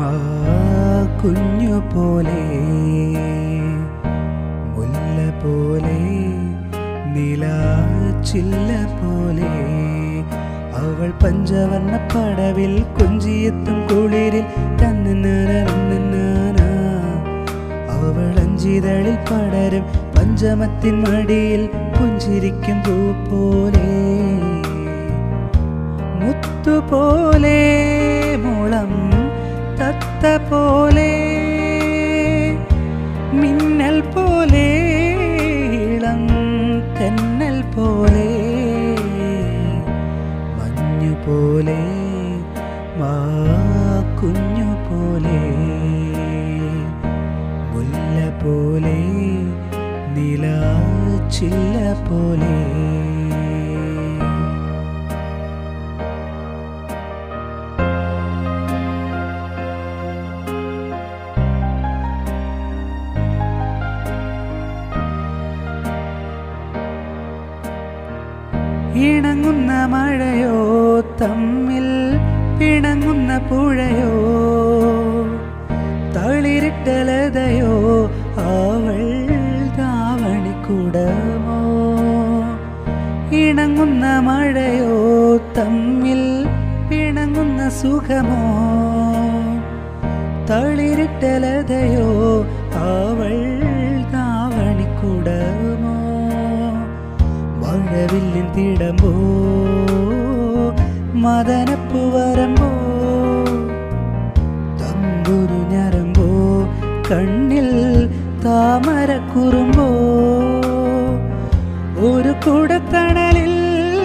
മാ കുഞ്ഞു പോലെ മുല്ല പോലെ നിലാച്ചില്ല പോലെ അവൾ പഞ്ചവർണ്ണ പടവിൽ കൊഞ്ചിയെത്തും കുളിരിൽ തന്നാന അവൾ അഞ്ചിതളിൽ പടരും പഞ്ചമത്തിൻ മടിയിൽ പുഞ്ചിരിക്കും പൂ പോലെ മുത്തുപോലെ മുളം തത്ത പോലെ മിന്നൽ പോലെ ഇളം തെന്നൽ പോലെ മഞ്ഞു പോലെ മാ കുഞ്ഞു പോലെ മുല്ല പോലെ നിലാച്ചില്ല പോലെ ഇണങ്ങുന്ന മഴയോ തമ്മിൽ പിണങ്ങുന്ന പുഴയോ തളിരിട്ടലതയോ അവൾ താവണിക്കുടമോ ഇണങ്ങുന്ന മഴയോ തമ്മിൽ പിണങ്ങുന്ന സുഖമോ തളിരിട്ടലതയോ അവൾ താവണിക്കുടമോ മഴവില്ലിൻ തിടമ്പോ മദനപ്പു വരമ്പോ തമ്പുരു ഞരമ്പോ കണ്ണിൽ താമരക്കുറുമ്പോ ഒരു കുടത്തണലിൽ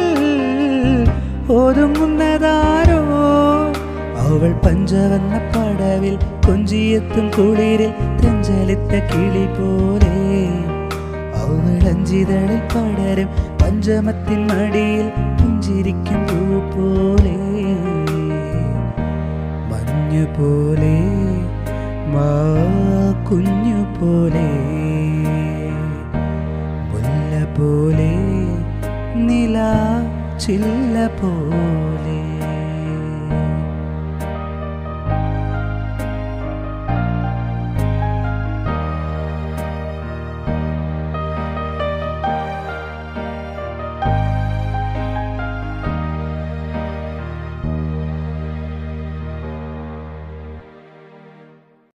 ഒതുങ്ങുന്നതാരോ അവൾ പഞ്ചവർണ്ണ പടവിൽ കൊഞ്ചിയെത്തും കുളിരിൽ തെഞ്ചലിത്ത കിളി പോലെ അവൾ അഞ്ചിതളിൽ പടരും പഞ്ചമത്തിൻ മടിയിൽ പുഞ്ചിരിക്കും പൂ പോലെ മഞ്ഞു പോലെ മാ കുഞ്ഞു പോലെ മുല്ല പോലെ നില ചില്ല പോലെ